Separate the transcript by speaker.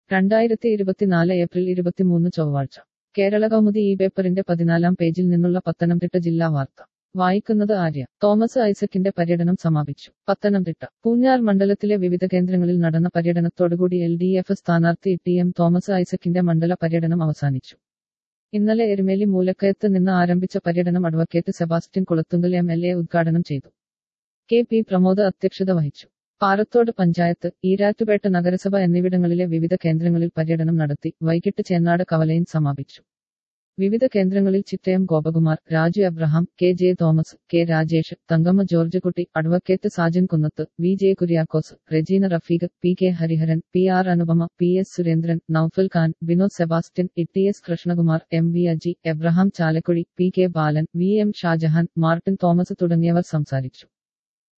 Speaker 1: രണ്ടായിരത്തി ഇരുപത്തിനാല് ഏപ്രിൽ ഇരുപത്തിമൂന്ന് ചൊവ്വാഴ്ച കേരള കൗമുദി ഈ പേപ്പറിന്റെ പതിനാലാം പേജിൽ നിന്നുള്ള പത്തനംതിട്ട ജില്ലാ വാർത്ത വായിക്കുന്നത് ആര്യ തോമസ് ഐസക്കിന്റെ പര്യടനം സമാപിച്ചു പത്തനംതിട്ട പൂഞ്ഞാർ മണ്ഡലത്തിലെ വിവിധ കേന്ദ്രങ്ങളിൽ നടന്ന പര്യടനത്തോടുകൂടി എൽ ഡി എഫ് സ്ഥാനാർത്ഥി ടി എം തോമസ് ഐസക്കിന്റെ മണ്ഡല പര്യടനം അവസാനിച്ചു ഇന്നലെ എരുമേലി മൂലക്കയത്ത് നിന്ന് ആരംഭിച്ച പര്യടനം advocate Sebastian Kulathunkal M L A ഉദ്ഘാടനം ചെയ്തു കെ പി പ്രമോദ് അധ്യക്ഷത വഹിച്ചു പാറത്തോട് പഞ്ചായത്ത് ഈരാറ്റുപേട്ട നഗരസഭ എന്നിവിടങ്ങളിലെ വിവിധ കേന്ദ്രങ്ങളിൽ പര്യടനം നടത്തി വൈകിട്ട് ചേന്നാട് കവലയിൽ സമാപിച്ചു വിവിധ കേന്ദ്രങ്ങളിൽ Chittayam Gopakumar Raju Abraham K J Thomas K Rajesh Thankamma George Kutty advocate Sajan Kunnath V J Kuriakose Regina Rafeeq P K Hariharan P R Anupama P S Surendran Noufal Khan Vinod Sebastian E S Krishnakumar M V Aji Abraham Chalakuzhi P K Balan V M Shajahan Martin Thomas തുടങ്ങിയവർ സംസാരിച്ചു